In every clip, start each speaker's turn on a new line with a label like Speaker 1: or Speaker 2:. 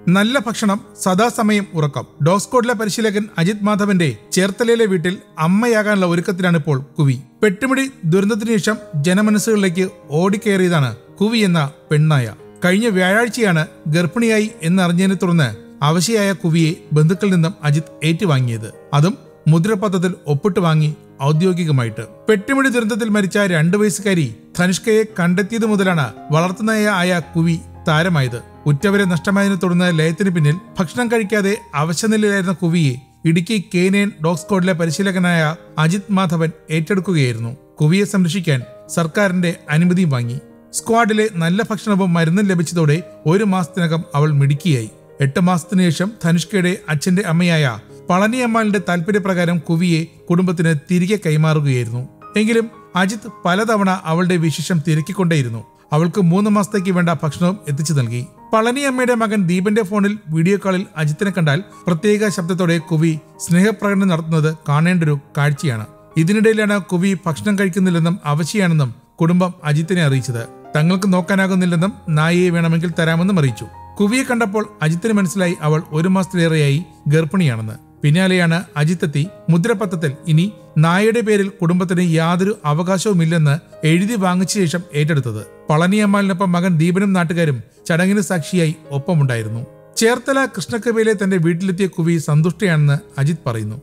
Speaker 1: നല്ല ഭക്ഷണം സദാസമയം ഉറക്കം ഡോസ്കോഡിലെ പരിശീലകൻ അജിത് മാധവന്റെ ചേർത്തലയിലെ വീട്ടിൽ അമ്മയാകാനുള്ള ഒരുക്കത്തിലാണ് ഇപ്പോൾ കുവി പെട്ടുമിടി ദുരന്തത്തിനു ശേഷം ജനമനസ്സുകളിലേക്ക് ഓടിക്കയറിയതാണ് കുവി എന്ന പെണ്ണായ കഴിഞ്ഞ വ്യാഴാഴ്ചയാണ് ഗർഭിണിയായി എന്നറിഞ്ഞതിനെ തുടർന്ന് അവശയായ കുവിയെ ബന്ധുക്കളിൽ നിന്നും അജിത് ഏറ്റുവാങ്ങിയത് അതും മുദ്രപത്രത്തിൽ ഒപ്പിട്ട് വാങ്ങി ഔദ്യോഗികമായിട്ട് പെട്ടിമുടി ദുരന്തത്തിൽ മരിച്ച രണ്ടു വയസ്സുകാരി ധനുഷ്കയെ കണ്ടെത്തിയത് മുതലാണ് വളർത്തുനായ ആയ കുവി താരമായത് ഉറ്റവരെ നഷ്ടമായതിനെ തുടർന്ന് ലയത്തിന് പിന്നിൽ ഭക്ഷണം കഴിക്കാതെ അവശനിലയിലായിരുന്ന കുവിയെ ഇടുക്കി കേനേൻ ഡോഗ് സ്ക്വാഡിലെ പരിശീലകനായ അജിത് മാധവൻ ഏറ്റെടുക്കുകയായിരുന്നു കുവിയെ സംരക്ഷിക്കാൻ സർക്കാരിന്റെ അനുമതിയും വാങ്ങി സ്ക്വാഡിലെ നല്ല ഭക്ഷണവും മരുന്നും ലഭിച്ചതോടെ ഒരു മാസത്തിനകം അവൾ മിടുക്കിയായി എട്ട് മാസത്തിനു ശേഷം ധനുഷ്കയുടെ അച്ഛന്റെ അമ്മയായ പളനിയമ്മാളിന്റെ താല്പര്യപ്രകാരം കുവിയെ കുടുംബത്തിന് തിരികെ കൈമാറുകയായിരുന്നു എങ്കിലും അജിത് പലതവണ അവളുടെ വിശേഷം തിരക്കിക്കൊണ്ടേയിരുന്നു അവൾക്ക് മൂന്ന് മാസത്തേക്ക് വേണ്ട ഭക്ഷണവും എത്തിച്ചു നൽകി പളനിയമ്മയുടെ മകൻ ദീപന്റെ ഫോണിൽ വീഡിയോ കോളിൽ അജിത്തിനെ കണ്ടാൽ പ്രത്യേക ശബ്ദത്തോടെ കുവി സ്നേഹപ്രകടനം നടത്തുന്നത് കാണേണ്ട ഒരു കാഴ്ചയാണ് ഇതിനിടയിലാണ് കുവി ഭക്ഷണം കഴിക്കുന്നില്ലെന്നും അവശയാണെന്നും കുടുംബം അജിത്തിനെ അറിയിച്ചത് തങ്ങൾക്ക് നോക്കാനാകുന്നില്ലെന്നും നായയെ വേണമെങ്കിൽ തരാമെന്നും അറിയിച്ചു കുവിയെ കണ്ടപ്പോൾ അജിത്തിന് മനസ്സിലായി അവൾ ഒരു മാസത്തിലേറെയായി ഗർഭിണിയാണെന്ന് പിന്നാലെയാണ് അജിത്ത് എത്തി മുദ്രപത്രത്തിൽ ഇനി നായയുടെ പേരിൽ കുടുംബത്തിന് യാതൊരു അവകാശവുമില്ലെന്ന് എഴുതി വാങ്ങിച്ച ശേഷം ഏറ്റെടുത്തത് പളനിയമ്മാലിനൊപ്പം മകൻ ദീപനും നാട്ടുകാരും ചടങ്ങിന് സാക്ഷിയായി ഒപ്പമുണ്ടായിരുന്നു ചേർത്തല കൃഷ്ണക്കവയിലെ തന്റെ വീട്ടിലെത്തിയ കുവി സന്തുഷ്ടയാണെന്ന് അജിത് പറയുന്നു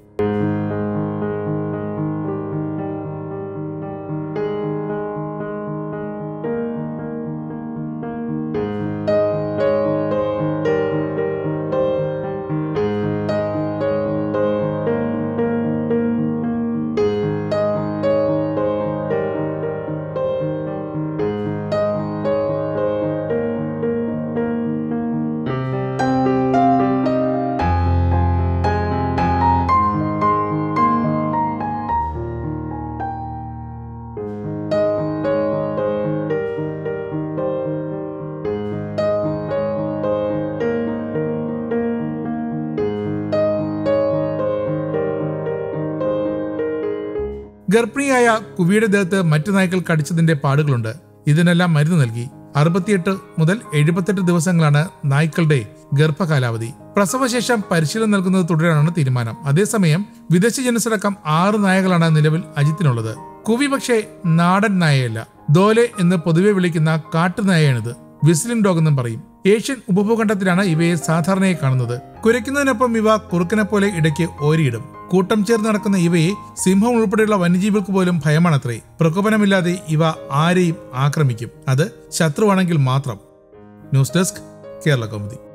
Speaker 1: ഗർഭിണിയായ കുവിയുടെ ദേഹത്ത് മറ്റു നായ്ക്കൾ കടിച്ചതിന്റെ പാടുകളുണ്ട് ഇതിനെല്ലാം മരുന്ന് നൽകി അറുപത്തിയെട്ട് മുതൽ എഴുപത്തെട്ട് ദിവസങ്ങളാണ് നായ്ക്കളുടെ ഗർഭകാലാവധി പ്രസവശേഷം പരിശീലനം നൽകുന്നത് തുടരാനാണ് തീരുമാനം അതേസമയം വിദേശ ജനസടക്കം ആറ് നായകളാണ് നിലവിൽ അജിത്തിനുള്ളത് കുവി പക്ഷേ നാടൻ നായയല്ല ദോലെ എന്ന് പൊതുവെ വിളിക്കുന്ന കാട്ടുനായയാണിത് വിസ്ലിംഗ് ഡോഗ് എന്നും പറയും ഏഷ്യൻ ഉപഭൂഖണ്ഡത്തിലാണ് ഇവയെ സാധാരണയായി കാണുന്നത് കുരയ്ക്കുന്നതിനൊപ്പം ഇവ കുറുക്കനെ പോലെ ഇടയ്ക്ക് ഓരിയിടും കൂട്ടം ചേർന്ന് നടക്കുന്ന ഇവയെ സിംഹം ഉൾപ്പെടെയുള്ള വന്യജീവികൾക്ക് പോലും ഭയമാണത്രേ പ്രകോപനമില്ലാതെ ഇവ ആരെയും ആക്രമിക്കും അത് ശത്രുവാണെങ്കിൽ മാത്രം ന്യൂസ് ഡെസ്ക് കേരള കൗമുദി